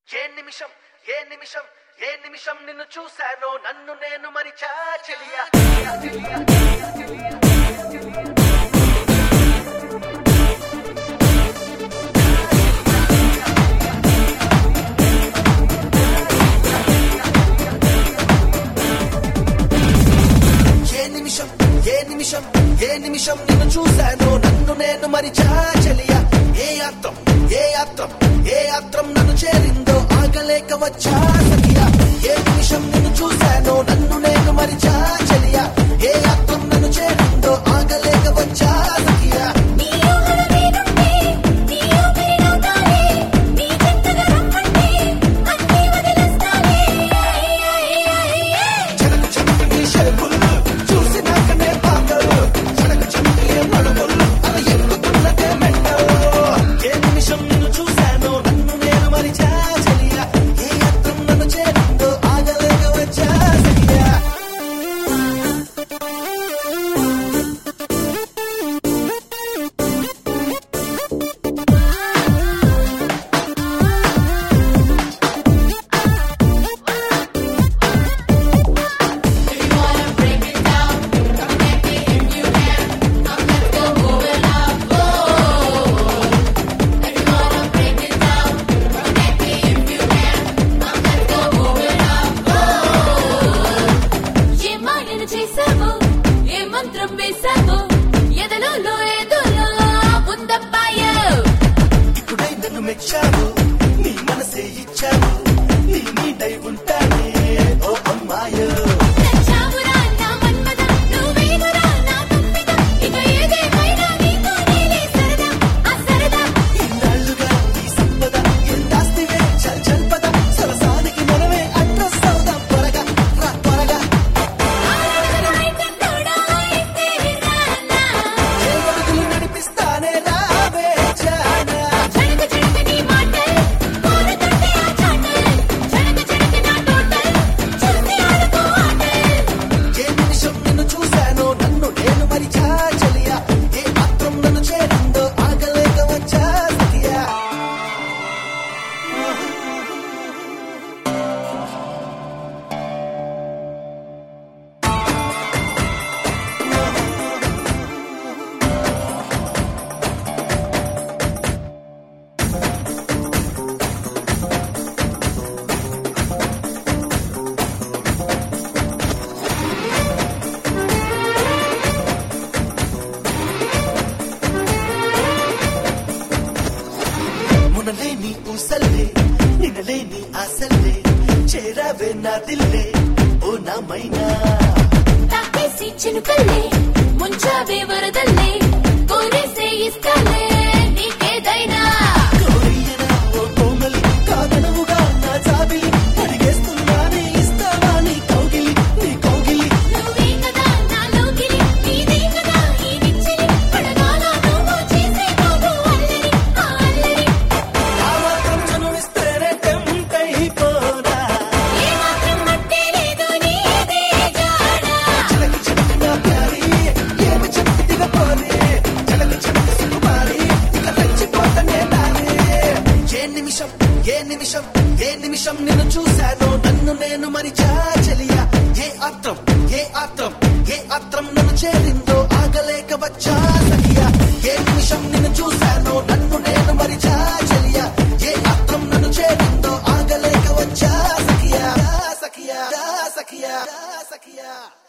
ఏ నిమిషం ఏ నిమిషం ఏ నిమిషం నిన్ను చూశానో నన్ను నేను మరిచా చెలియా ఏ నిమిషం ఏ నిమిషం ఏ నిమిషం నిన్ను చూశానో నన్ను నేను మరిచా చెలియా ఏ యాత్రం ఏ యాత్రం ఏ యాత్రం నన్ను చేరిందో ఆగలేక వచ్చా సఖియా ఏ నిమిషం నిన్ను చూశానో నన్ను నేను మరిచా చెలియా ఏ యాత్రం నన్ను చేరిందో ఆగలేక వచ్చా సఖియా నీ ఊహల మీదుంటే నీ ఊపిరి నవ్వుతానే నీ జంటగా రమ్మంటే అన్నీ వదిలేస్తానే చెరకు చెరకు నీ షేపులు చూసినాకనే పాటలు చెరకు చెరుకులే నడుములు అవి ఎక్కుతున్నదే మెంటలు ఏ నిమిషం నిన్ను చూశానో నన్ను నేను మరిచా చెలియా ఏ యాత్రం నన్ను చేరిందో ఆగలేక వచ్చా సఖియా ఏ మాయను చేశావు ఏ మంత్రం వేశావు ఎదలో ఏదోలో ఉందబ్బాయో ఇప్పుడై నన్ను మెచ్చావు నీ మనసే ఇచ్చావు నీ నీడై ఉంటానే ఓ అమ్మాయో నచ్చావురా నా మన్మద నువ్వేనురా నా తప్పిద ఇక ఏదేమైనా నీతో నేనే సరదా ఆ సరదా ఇన్నాళ్ళుగా ఈ సంపద ఎంతాస్తివే చల్ చల్ పద సరసానికి మనమే అడ్రస్ అవుదాం త్వరగా రా త్వరగా అయితే తోడా అయితే రానా ఏ అడుగులు నడిపిస్తానే రావే జానా జనక జనక నీ మాటల్ కోరుతుంటే ఆ చాటల్ జనక జనక నా టోటల్ చూసి ఆడుకో ఆటల్ ఏ నిమిషం నిన్ను చూశానో నన్ను నేను మరిచా చెలియా ఏ మాత్రం నన్ను చేరిందో ఆగలేక వచ్చా సఖియా మునలేని ఊసల్లే నినలేని ఆసల్లే చేరావే నా దిల్లే ఓ నా మైనా తాకేసి చినుకల్లే ముంచావే వరదల్లే కోరేసే ఇస్తాలే నీకేదైనా కోరియనా ఓ కోమలి కాదనవుగా నా జాబిలి అడిగేస్తున్నానే ఇస్తావా నీ కౌగిలి నీ కౌగిలి నువ్వే కదా నా లోకిలి నీదే కదా ఈ నిచ్చిలి పడగాల నువ్వు చేసే బాబు అల్లరి ఆ అల్లరి ఆ మాత్రం చనువిస్తేనే టెంప్ట్ అయిపోనా ఏ మాత్రం మట్టే లేదు నీదే జాడా చిలక చిలక నా ప్యారి ఏమి చెప్పి దిగపోని చిలక చిలక సుకుమారి ఇక రెచ్చిపోతనే నాని ఏ నిమిషం ఏ నిమిషం ఏ నిమిషం నిన్ను చూశానో నన్ను నేను మరిచా చెలియా ఏ ఆత్రం ఏ ఆత్రం ఏ ఆత్రం నన్ను చేరిందో ఆగలేక వచ్చా సఖియా ఏ నిమిషం నిన్ను చూశానో నన్ను నేను మరిచా చెలియా ఏ ఆత్రం నన్ను చేరిందో ఆగలేక వచ్చా సఖియా సఖియా సఖియా సఖియా